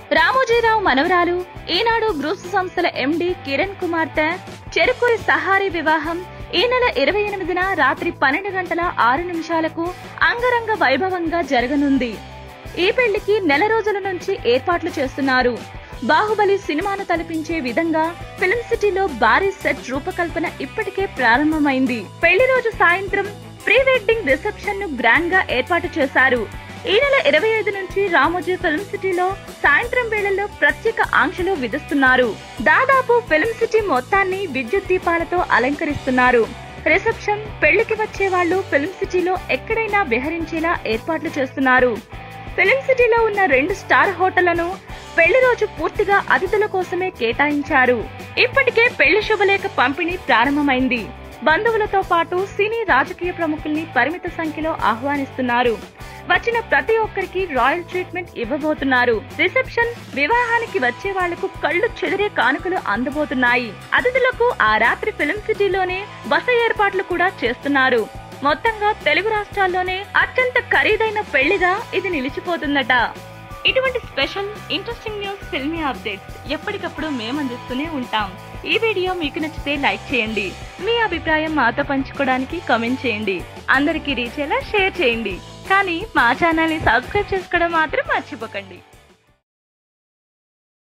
రామోజీరావు మనవరాలు ఈనాడు గ్రూప్స్ సంస్థల ఎండి కిరణ్ కుమార్తె చెరుకూరి సహారీ వివాహం ఈ నెల ఇరవై ఎనిమిదిన రాత్రి పన్నెండు గంటల ఆరు నిమిషాలకు అంగరంగ వైభవంగా జరగనుంది ఈ పెళ్లికి నెల రోజుల నుంచి ఏర్పాట్లు చేస్తున్నారు బాహుబలి సినిమాను తలపించే విధంగా ఫిల్మ్ సిటీలో భారీ సెట్ రూపకల్పన ఇప్పటికే ప్రారంభమైంది పెళ్లి రోజు సాయంత్రం ప్రీ వెడ్డింగ్ రిసెప్షన్ ను గ్రాండ్ గా ఏర్పాటు చేశారు ఈ నెల ఇరవై ఐదు నుంచి రామోజీ ఫిల్మ్ సిటీలో సాయంత్రం వేళల్లో ప్రత్యేక ఆంక్షలు విధిస్తున్నారు దాదాపు ఫిల్మ్ సిటీ మొత్తాన్ని విద్యుత్ దీపాలతో అలంకరిస్తున్నారు రిసెప్షన్ పెళ్లికి వచ్చే వాళ్ళు ఫిల్మ్ సిటీలో ఎక్కడైనా విహరించేలా ఏర్పాట్లు చేస్తున్నారు ఫిలిం సిటీలో ఉన్న రెండు స్టార్ హోటళ్లను పెళ్లి రోజు పూర్తిగా అతిథుల కోసమే కేటాయించారు ఇప్పటికే పెళ్లి శుభలేఖ పంపిణీ ప్రారంభమైంది బంధువులతో పాటు సినీ రాజకీయ ప్రముఖుల్ని పరిమిత సంఖ్యలో ఆహ్వానిస్తున్నారు వచ్చిన ప్రతి ఒక్కరికి రాయల్ ట్రీట్మెంట్ ఇవ్వబోతున్నారు రిసెప్షన్ వివాహానికి వచ్చే వాళ్లకు కళ్ళు చెదిరే కానుకలు అందబోతున్నాయి అతిథులకు ఆ రాత్రి ఫిలిం సిటీలోనే బస ఏర్పాట్లు కూడా చేస్తున్నారు మొత్తంగా తెలుగు రాష్ట్రాల్లోనే అత్యంత ఖరీదైన పెళ్లిగా ఇది నిలిచిపోతుందట ఇటువంటి special interesting news filmy updates ఎప్పటికప్పుడు మేము అందిస్తూనే ఉంటాం ఈ వీడియో మీకు నచ్చితే లైక్ చేయండి మీ అభిప్రాయం మాతో పంచుకోవడానికి కామెంట్ చేయండి అందరికీ రీచ్ అయ్యేలా షేర్ చేయండి కానీ మా ఛానల్ ని సబ్స్క్రైబ్ చేసుకోవడం మాత్రం మర్చిపోకండి